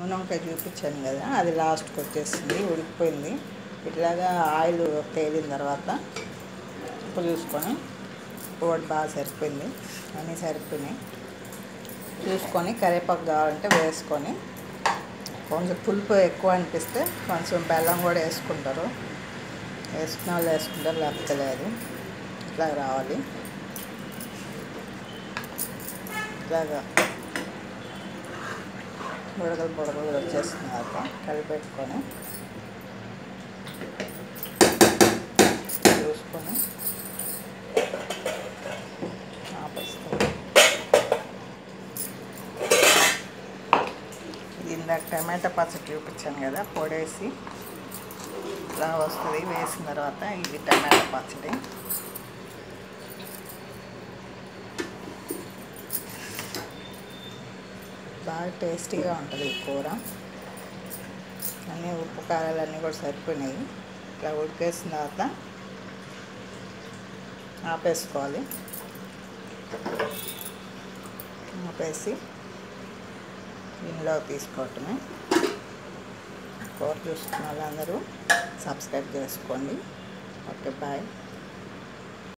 నూనె వంకాయ చూపించాను కదా అది లాస్ట్కి వచ్చేసింది ఉడికిపోయింది ఇట్లాగా ఆయిల్ తేలిన తర్వాత ఉప్పు చూసుకొని ఒకటి బాగా సరిపోయింది అన్నీ సరిపోయినాయి చూసుకొని కరివేపాకు కావాలంటే వేసుకొని కొంచెం పులుపు ఎక్కువ అనిపిస్తే కొంచెం బెల్లం కూడా వేసుకుంటారు వేసుకున్న వాళ్ళు వేసుకుంటారు లేకపోతే లేదు ఇట్లా రావాలి ఇట్లాగా బుడగలు బుడగలు వచ్చేస్తున్నాక కలిపెట్టుకొని చూసుకొని ఆపేస్తాం ఇది ఇందాక టమాటా పచ్చడి చూపించాను కదా పొడేసి ఇలా వస్తుంది వేసిన తర్వాత ఇది టమాటా పచ్చడి బాగా టేస్టీగా ఉంటుంది ఈ కూర అన్నీ ఉప్పు కారాలు అన్నీ కూడా సరిపోయినాయి ఇట్లా ఉడికేసిన తర్వాత ఆపేసుకోవాలి ఆపేసి ఇంట్లో తీసుకోవటమే కూర చూస్తున్న వాళ్ళందరూ సబ్స్క్రైబ్ చేసుకోండి ఓకే బాయ్